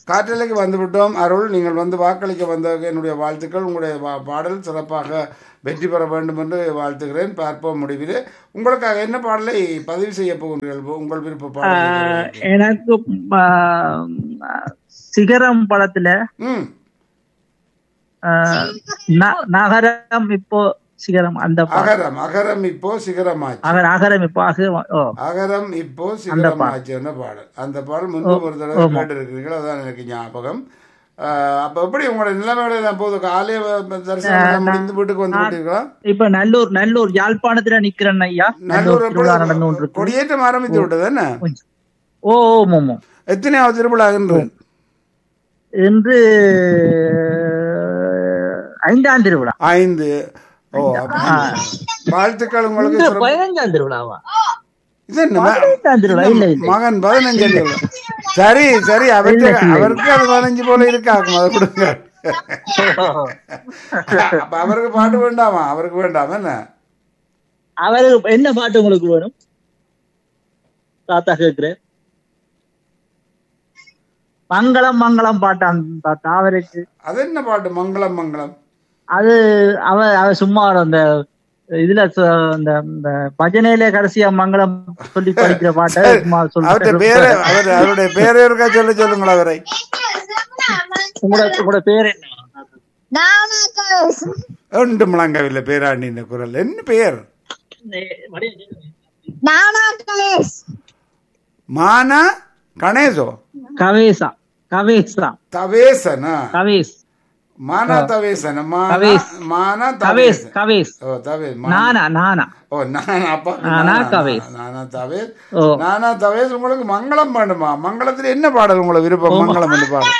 காற்றலைக்கு வந்துவிட்டோம் அருள் நீங்கள் வந்து வாக்களிக்க வந்த என்னுடைய வாழ்த்துக்கள் உங்களுடைய வா- பாடல் சிறப்பாக வெற்றி பெற வேண்டும் என்று வாழ்த்துகிறேன் பார்ப்போம் முடிவில் உங்களுக்காக என்ன பாடலை பதிவு செய்ய போகின்றீர்கள் உங்கள் விருப்ப ஆஹ், பாடல் எனக்கு ஆஹ், சிகரம் படத்துல ம் ஆஹ், ந- நகரம் இப்போ சிகரம் அந்த பா- அகரம் அகரம் இப்போ சிகரமாச்சு அகர அகரம் இப்போ அகரம் ஓ அகரம் இப்போ சிகரமாச்சு என்ற பாடல் அந்த பாடல் முன்பு ஒரு தடவை கேட்டிருக்கிறீர்கள் அதான் எனக்கு ஞாபகம் ஆஹ், அப்ப எப்படி உங்களுடைய நிலைமைகளை நான் போது ஆலய தரிசனம் எல்லாம் முடிந்து வீட்டுக்கு வந்து விட்டீர்களா இப்ப நல்லூர் நல்லூர் யாழ்ப்பாணத்துல நிக்கிறேன் ஐயா நல்லூர் நல்லூர் திருவிழா நடந்து எப்பொழுது கொண்டிருக்கு கொடியேற்றம் ஆரம்பித்து விட்டது என்ன ஓ ஓமோ எத்தனையாவது திருவிழா என்று என்று ஐந்தாம் திருவிழா ஐந்து ஓ அப்ப- வாழ்த்துக்கள் உங்களுக்கு சிறப்பு. பதினஞ்சாம் திருவிழாவா இது என்ன ம- பதினஞ்சாம் திருவிழா இல்ல இல்ல மகன் பதினஞ்சு அல்ல. சரி சரி அவருக்கு அவருக்கு அது பதினஞ்சு போல இருக்காக்கும் அதை கொடுங்க அப்ப அவருக்கு பாட்டு வேண்டாமா அவருக்கு வேண்டாமா என்ன அவருக்கு என்ன பாட்டு உங்களுக்கு வேணும் தாத்தா கேக்குறேன் மங்களம் மங்களம் பாட்டான் தாத்தா அவருக்கு அது என்ன பாட்டு மங்களம் மங்களம் அது அவ அவ சும்மா அந்த இதுல ச- இந்த இந்த பஜனையில கடைசியா மங்களம் சொல்லி படிக்கிற பாட்டை சும்மா அவருடைய சொல்லி பேரு அவர் அவருடைய பேரே இருக்கா சொல்ல சொல்லுங்களா அவரை உங்களோட உங்களோட பேர் என்ன ஒன்று முழங்கவில்லை பேராண்டின குரல் என்ன பேர் மானா கணேசோ கவேசா கவேசா தவேசனா கவேஸ் மானா தவேசன மானா கவேஸ். மானா கவேஸ் தவேசன் கவேஸ் ஓ தவேஸ் நானா நானா ஓ நானா அப்பா நானா தவேஸ். நானா தவேஸ் ஓ நானா தவேஸ் உங்களுக்கு மங்களம் வேண்டுமா மங்களத்துல என்ன பாடல் உங்களுக்கு விருப்பம் மங்களம் என்று பாடல்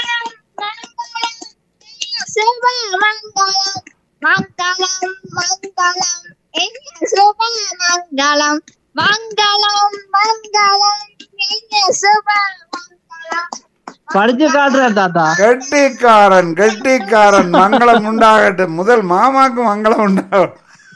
மங்களம் மங்களம் என்ன சுப மங்களம் மங்களம் மங்களம் என்ன சுப மங்களம் படிச்சு காட்டுறேன் தாத்தா கெட்டிக்காரன் கெட்டிக்காரன் மங்களம் உண்டாகட்டும் முதல் மாமாக்கு மங்களம் உண்டாகட்டும்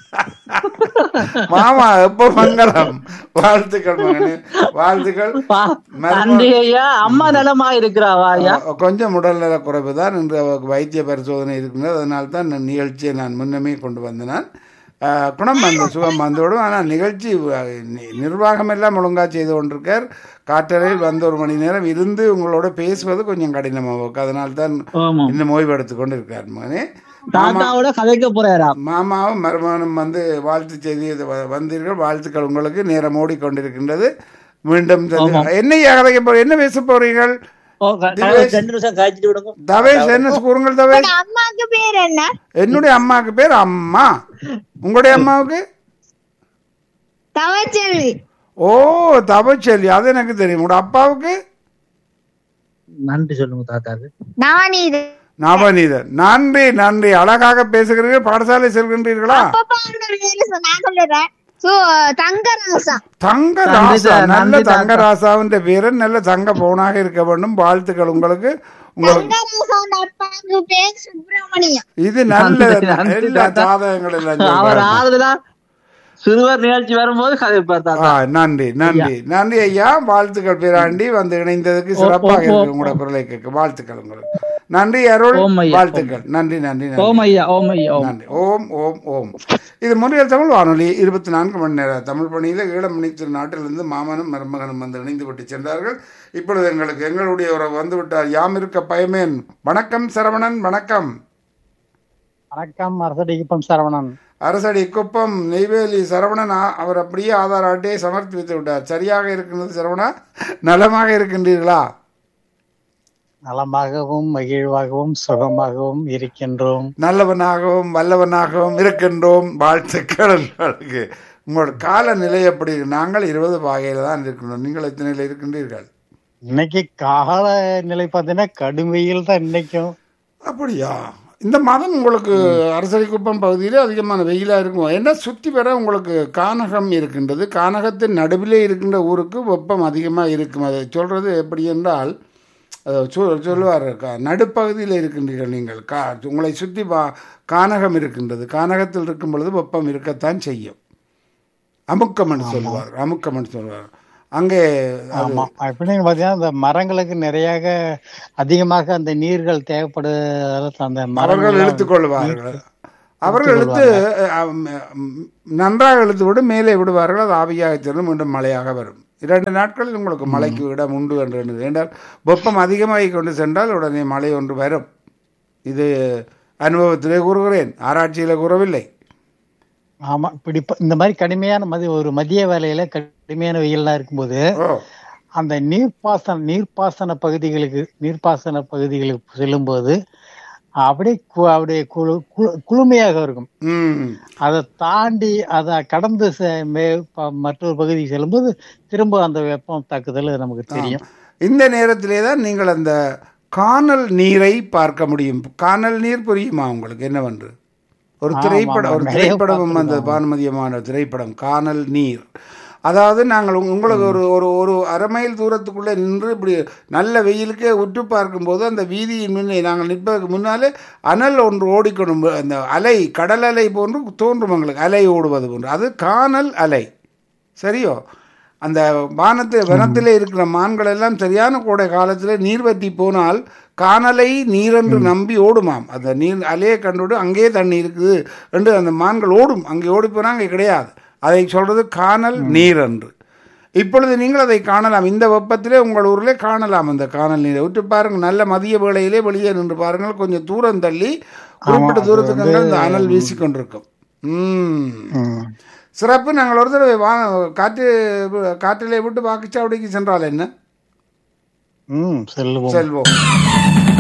மாமா எப்ப மங்களம் வாழ்த்துக்கள் மகனே வாழ்த்துக்கள் பா- மருமக- நன்றி ஐயா அம்மா நலமா இருக்கிறாவா ஐயா அஹ் கொஞ்சம் உடல்நல குறைவு தான் இன்று அவருக்கு வைத்திய பரிசோதனை இருக்கின்றது அதனால தான் இந்த நிகழ்ச்சியை நான் முன்னமே கொண்டு வந்தேன் நான் அஹ் குணம் வந்து சுகம் வந்துவிடும் ஆனால் நிகழ்ச்சி அஹ், நி- நிர்வாகம் எல்லாம் ஒழுங்காக செய்து கொண்டிருக்கார் காற்றறையில் வந்து ஒரு மணி நேரம் இருந்து உங்களோட பேசுவது கொஞ்சம் கடினமாக இருக்கு அதனால தான் ஆமா இன்னும் ஓய்வெடுத்து கொண்டு இருக்கார் மகனே தாத்தாவோட கதைக்க போறாராம் மாமாவும் மருமகனும் வந்து வாழ்த்து செய்தி இது வ- வந்தீர்கள் வாழ்த்துக்கள் உங்களுக்கு நேரம் ஓடிக்கொண்டிருக்கின்றது மீண்டும் சந்தி- என்ன கதைக்க போற என்ன பேச போறீர்கள் ஓ, க- க- ரெண்டு நிமிஷம் காய்ச்சிட்டு விடுங்க தவேஷ் என்ன கூறுங்கள் தவேஷ் அம்மாக்கு பேர் என்ன என்னுடைய அம்மாவுக்கு பேர் அம்மா உங்களுடைய அம்மாவுக்கு தவச்செல்வி ஓ தபச்செல்வி அது எனக்கு தெரியும் உங்களோட அப்பாவுக்கு நன்றி சொல்லுங்க தாத்தாக்கு நவநீது நவநீதன் நன்றி நன்றி அழகாக பேசுகிறீர்கள் பாடசாலை செல்கின்றீர்களா அப்பப்பா வந்து பேரு சொ- நான் சொல்லிடுறேன் சோ தங்கராசா தங்க நன்றி ராசா சார், நல்ல நன்றி தங்க ராசாவின் பேரு நல்ல தங்க பவுனாக இருக்க வேண்டும் வாழ்த்துக்கள் உங்களுக்கு உங்களுக்கு தங்கராசா அப்பாவுக்கு பேர் சுப்பிரமணியம் இது நல்ல நன்றி, நன்றி எல்லா தாத்தா. ஜாதகங்கள் எல்லாம் அவர் சொல்றாங்க. ஆறுதலா சிறுவர் நிகழ்ச்சி வரும்போது கதைப்பார் தாத்தா ஆ, நன்றி நன்றி நன்றி ஐயா வாழ்த்துக்கள் பேராண்டி வந்து இணைந்ததுக்கு சிறப்பாக ஓ, ஓ, இருக்கு உங்களோட குரலை கேட்க வாழ்த்துக்கள் உங்களுக்கு நன்றி அருள் ஓம் ஐயா, வாழ்த்துக்கள் நன்றி நன்றி நன்றி ஓம் ஐயா ஓம் ஐயா ஓம் நன்றி ஓம் ஓம் ஓம் இது முன்னியல் தமிழ் வானொலி இருபத்தி நான்கு மணி நேர தமிழ் பணியில் ஈழமணி திருநாட்டிலிருந்து மாமனும் மருமகனும் வந்து இணைந்து விட்டு சென்றார்கள் இப்பொழுது எங்களுக்கு எங்களுடைய ஒரு வந்து விட்டார் யாம் இருக்க பயமேன் வணக்கம் சரவணன் வணக்கம் வணக்கம் அரசடிக்குப்பம் சரவணன் அரசடி குப்பம் நெய்வேலி சரவணன் ஆ- அவர் அப்படியே ஆதார் அட்டையை சமர்ப்பித்து விட்டார் சரியாக இருக்கின்றது சரவணா நலமாக இருக்கின்றீர்களா நலமாகவும் மகிழ்வாகவும் சுகமாகவும் இருக்கின்றோம் நல்லவனாகவும் வல்லவனாகவும் இருக்கின்றோம் வாழ்த்துக்கள் உங்களுக்கு உங்களோட கால நிலை எப்படி இருக்கு? நாங்கள் இருபது வகையில தான் இருக்கின்றோம் நீங்கள் எத்தனையில் இருக்கின்றீர்கள் இன்னைக்கு கால நிலை பார்த்தீங்கன்னா கடுமையில் தான் இன்னைக்கும் அப்படியா இந்த மாதம் உங்களுக்கு அரசரிக்குப்பம் பகுதியில் அதிகமான வெயிலாக இருக்கும் ஏன்னா சுற்றி வர உங்களுக்கு கானகம் இருக்கின்றது கானகத்தின் நடுவிலே இருக்கின்ற ஊருக்கு வெப்பம் அதிகமாக இருக்கும் அதை சொல்கிறது எப்படி என்றால் அதை சொ- சொல்லுவார் கா- நடுப்பகுதியில் இருக்கின்றீர்கள் நீங்கள் கா உங்களை சுற்றி வா கானகம் இருக்கின்றது கானகத்தில் இருக்கும் பொழுது வெப்பம் இருக்கத்தான் செய்யும் அமுக்கம்னு சொல்லுவார் அமுக்கம்னு சொல்லுவார் அங்கே ஆமா எப்படின்னு பாத்தீங்கன்னா அந்த மரங்களுக்கு நிறைய அதிகமாக அந்த நீர்கள் தேவைப்படுவதால அந்த அவர்கள் மரங்கள் இழுத்துக் கொள்வார்கள் அவர்கள் இழுத்து அஹ், ம், நன்றாக இழுத்து விட்டு மேலே விடுவார்கள் அது ஆவியாக சென்று மீண்டும் மழையாக வரும் இரண்டு நாட்களில் உங்களுக்கு மழைக்கு இடம் உண்டு என்று எண்ணுது. ஏனென்றால் வெப்பம் அதிகமாகி கொண்டு சென்றால் உடனே மழை ஒன்று வரும் இது அனுபவத்திலே கூறுகிறேன் ஆராய்ச்சியில கூறவில்லை ஆமா இப்படி இப்ப இந்த மாதிரி கடுமையான மதி ஒரு மதிய வேலையில கடுமையான வெயில்லாம் இருக்கும்போது ஓ அந்த நீர்ப்பாசன நீர்ப்பாசன பகுதிகளுக்கு நீர்ப்பாசன பகுதிகளுக்கு செல்லும்போது அப்படியே கு- அப்படியே குளு- குளு- குளுமையாக இருக்கும் ம் அதை தாண்டி அதை கடந்து செ- மே- ப- மற்றொரு பகுதிக்கு செல்லும்போது திரும்ப அந்த வெப்பம் தாக்குதல் நமக்கு தெரியும் இந்த நேரத்திலே தான் நீங்கள் அந்த காணல் நீரை பார்க்க முடியும் காணல் நீர் புரியுமா உங்களுக்கு என்னவென்று ஒரு ஆமா, திரைப்படம் ஆமா, ஒரு நிறைய திரைப்படம் அந்த பானுமதியமான திரைப்படம் காணல் நீர் அதாவது நாங்கள் உங்க- உங்களுக்கு ஒரு ஒரு ஒரு அரை மைல் தூரத்துக்குள்ளே நின்று இப்படி நல்ல வெயிலுக்கே உற்று பார்க்கும்போது அந்த வீதியின் முன்னே நாங்கள் நிற்பதற்கு முன்னாலே அனல் ஒன்று ஓடிக்கணும் அந்த அலை கடல் அலை போன்று தோன்றும் எங்களுக்கு அலை ஓடுவது போன்று அது காணல் அலை சரியோ அந்த வானத்து வனத்திலே இருக்கிற மான்கள் எல்லாம் சரியான கோடை காலத்தில் நீர் வற்றி போனால் காணலை நீரென்று நம்பி ஓடுமாம் அந்த நீர் அலையை கண்டுவிட்டு அங்கேயே தண்ணி இருக்குது என்று அந்த மான்கள் ஓடும் அங்கே ஓடி போனால் அங்கே கிடையாது அதை சொல்றது காணல் நீர் என்று இப்பொழுது நீங்கள் அதை காணலாம் இந்த வெப்பத்திலே உங்கள் ஊரிலே காணலாம் அந்த காணல் நீரை விட்டு பாருங்கள் நல்ல மதிய வேளையிலே வெளியே நின்று பாருங்கள் கொஞ்சம் தூரம் தள்ளி குறிப்பிட்ட தூரத்துக்கு அங்கே இந்த அனல் வீசிக்கொண்டிருக்கும் ம் ம். சிறப்பு நாங்கள் ஒரு தடவை வா காற்று காற்றிலே விட்டு வாக்குச்சாவடிக்கு சென்றால் என்ன ம் செல்லுவோம் செல்வோம்